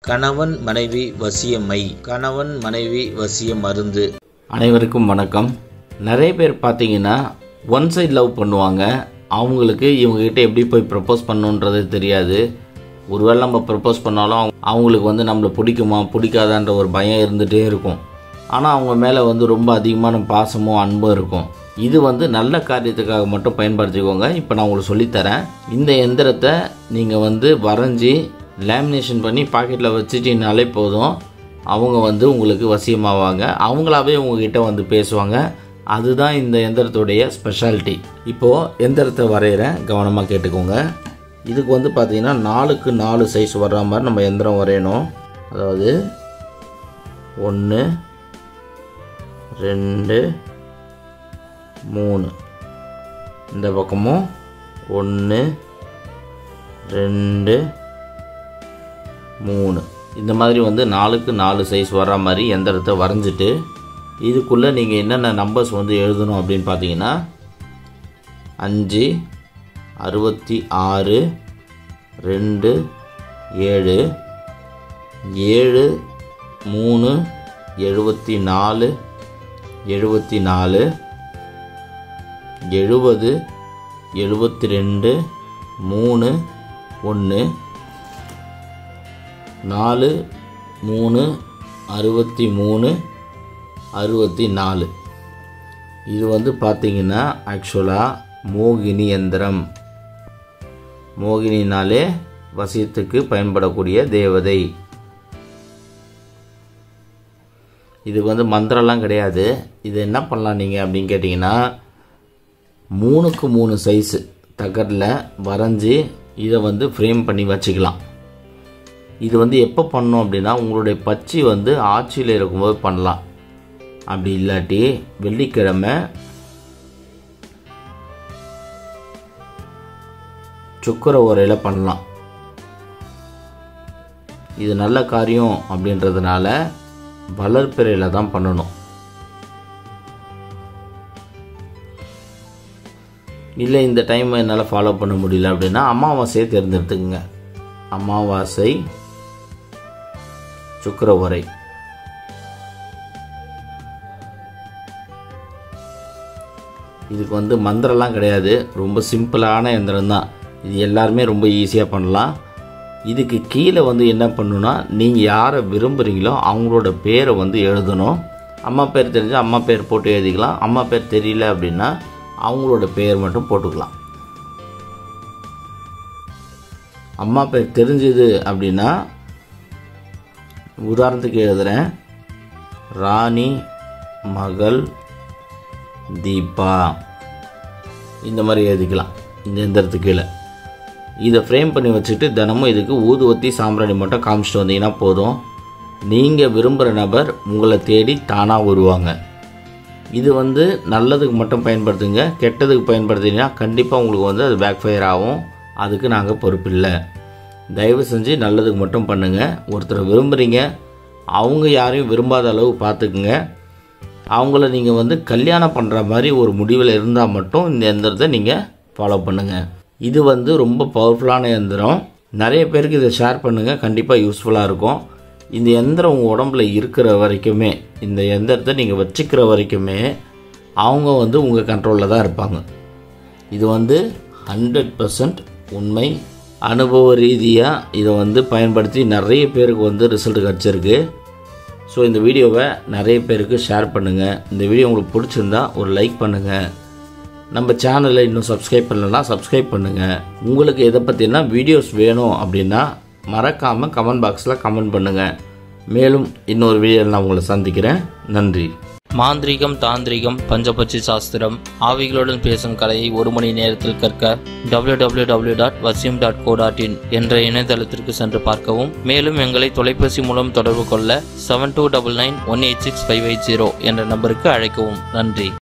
கணவன் மனைவி வசியமை கணவன் மனைவி வசிய மருந்து அனைவருக்கும் வணக்கம் நிறைய பேர் பார்த்தீங்கன்னா ஒன் சைடு லவ் பண்ணுவாங்க அவங்களுக்கு இவங்ககிட்ட எப்படி போய் ப்ரப்போஸ் பண்ணணுன்றது தெரியாது ஒருவேளை நம்ம ப்ரப்போஸ் பண்ணாலும் அவங்க- அவங்களுக்கு வந்து நம்மளை பிடிக்குமா பிடிக்காதான்ற ஒரு பயம் இருந்துகிட்டே இருக்கும் ஆனால் அவங்க மேலே வந்து ரொம்ப அதிகமான பாசமும் அன்பும் இருக்கும் இது வந்து நல்ல காரியத்துக்காக மட்டும் பயன்படுத்திக்கோங்க இப்போ நான் உங்களுக்கு சொல்லித்தரேன் இந்த எந்திரத்தை நீங்கள் வந்து வரைஞ்சி லேமினேஷன் பண்ணி பாக்கெட்டில் வச்சுட்டீங்கனாலே போதும் அவங்க வந்து உங்களுக்கு வசியமாவாங்க அவங்களாவே உங்ககிட்ட வந்து பேசுவாங்க அதுதான் இந்த எந்திரத்துடைய ஸ்பெஷாலிட்டி இப்போது எந்திரத்தை வரைகிறேன் கவனமாக கேட்டுக்கோங்க இதுக்கு வந்து பார்த்தீங்கன்னா நாலுக்கு நாலு சைஸ் வர்ற மாதிரி நம்ம எந்திரம் வரையணும் அதாவது ஒன்று ரெண்டு மூணு இந்த பக்கமும் ஒன்று ரெண்டு மூணு இந்த மாதிரி வந்து நாலுக்கு நாலு சைஸ் வர்ற மாதிரி எந்திரத்தை வரைஞ்சிட்டு இதுக்குள்ளே நீங்கள் என்னென்ன நம்பர்ஸ் வந்து எழுதணும் அப்படின்னு பார்த்தீங்கன்னா அஞ்சு அறுபத்தி ஆறு ரெண்டு ஏழு ஏழு மூணு எழுபத்தி நாலு எழுபத்தி நாலு எழுபது எழுபத்தி ரெண்டு மூணு ஒன்று நாலு மூணு அறுபத்தி மூணு அறுபத்தி நாலு இது வந்து பார்த்தீங்கன்னா ஆக்சுவலாக மோகினி எந்திரம் மோகினினாலே வசியத்துக்கு பயன்படக்கூடிய தேவதை இது வந்து மந்திரம்லாம் கிடையாது இது என்ன பண்ணலாம் நீங்கள் அப்படின்னு கேட்டிங்கன்னா மூணுக்கு மூணு சைஸு தகரில் வரைஞ்சி இதை வந்து ஃப்ரேம் பண்ணி வச்சுக்கலாம் இது வந்து எப்போ பண்ணணும் அப்படின்னா உங்களுடைய பச்சி வந்து ஆட்சியில் இருக்கும்போது பண்ணலாம் அப்படி இல்லாட்டி வெள்ளிக்கிழமை சுக்கர உரையில் பண்ணலாம் இது நல்ல காரியம் அப்படின்றதுனால வளர்ப்பிறையில் தான் பண்ணணும் இல்லை இந்த டைம் என்னால் ஃபாலோ பண்ண முடியல அப்படின்னா அமாவாசையை தேர்ந்தெடுத்துக்குங்க அமாவாசை சுக்கிர உரை இதுக்கு வந்து மந்திரம்லாம் கிடையாது ரொம்ப சிம்பிளான எந்திரம் தான் இது எல்லாருமே ரொம்ப ஈஸியாக பண்ணலாம் இதுக்கு கீழே வந்து என்ன பண்ணணும்னா நீங்கள் யாரை விரும்புகிறீங்களோ அவங்களோட பேரை வந்து எழுதணும் அம்மா பேர் தெரிஞ்சால் அம்மா பேர் போட்டு எழுதிக்கலாம் அம்மா பேர் தெரியல அப்படின்னா அவங்களோட பேர் மட்டும் போட்டுக்கலாம் அம்மா பேர் தெரிஞ்சது அப்படின்னா உதாரணத்துக்கு எழுதுகிறேன் ராணி மகள் தீபா இந்த மாதிரி எழுதிக்கலாம் இந்த எந்திரத்துக்கு கீழே இதை ஃப்ரேம் பண்ணி வச்சுட்டு தினமும் இதுக்கு ஊதுவத்தி சாம்பிராணி மட்டும் காமிச்சிட்டு வந்தீங்கன்னா போதும் நீங்கள் விரும்புகிற நபர் உங்களை தேடி தானாக வருவாங்க இது வந்து நல்லதுக்கு மட்டும் பயன்படுத்துங்க கெட்டதுக்கு பயன்படுத்தினா கண்டிப்பாக உங்களுக்கு வந்து அது பேக் ஃபயர் ஆகும் அதுக்கு நாங்கள் பொறுப்பில்லை தயவு செஞ்சு நல்லதுக்கு மட்டும் பண்ணுங்கள் ஒருத்தரை விரும்புகிறீங்க அவங்க யாரையும் விரும்பாத அளவு பார்த்துக்குங்க அவங்கள நீங்கள் வந்து கல்யாணம் பண்ணுற மாதிரி ஒரு முடிவில் இருந்தால் மட்டும் இந்த எந்திரத்தை நீங்கள் ஃபாலோ பண்ணுங்கள் இது வந்து ரொம்ப பவர்ஃபுல்லான எந்திரம் நிறைய பேருக்கு இதை ஷேர் பண்ணுங்கள் கண்டிப்பாக யூஸ்ஃபுல்லாக இருக்கும் இந்த எந்திரம் உங்கள் உடம்புல இருக்கிற வரைக்குமே இந்த எந்திரத்தை நீங்கள் வச்சுக்கிற வரைக்குமே அவங்க வந்து உங்கள் கண்ட்ரோலில் தான் இருப்பாங்க இது வந்து ஹண்ட்ரட் பர்சன்ட் உண்மை அனுபவ ரீதியாக இதை வந்து பயன்படுத்தி நிறைய பேருக்கு வந்து ரிசல்ட் கிடச்சிருக்கு ஸோ இந்த வீடியோவை நிறைய பேருக்கு ஷேர் பண்ணுங்கள் இந்த வீடியோ உங்களுக்கு பிடிச்சிருந்தா ஒரு லைக் பண்ணுங்கள் நம்ம சேனலை இன்னும் சப்ஸ்கிரைப் பண்ணலன்னா சப்ஸ்கிரைப் பண்ணுங்கள் உங்களுக்கு எதை பற்றினா வீடியோஸ் வேணும் அப்படின்னா மறக்காமல் கமெண்ட் பாக்ஸில் கமெண்ட் பண்ணுங்கள் மேலும் இன்னொரு வீடியோவில் நான் உங்களை சந்திக்கிறேன் நன்றி மாந்திரீகம் தாந்திரிகம் பஞ்சபட்சி சாஸ்திரம் ஆவிகளுடன் பேசும் கலையை ஒரு மணி நேரத்தில் கற்க www.vasim.co.in டாட் வசியம் டாட் கோ டாட் இன் என்ற இணையதளத்திற்கு சென்று பார்க்கவும் மேலும் எங்களை தொலைபேசி மூலம் தொடர்பு கொள்ள seven two double nine one eight six five eight zero என்ற நம்பருக்கு அழைக்கவும் நன்றி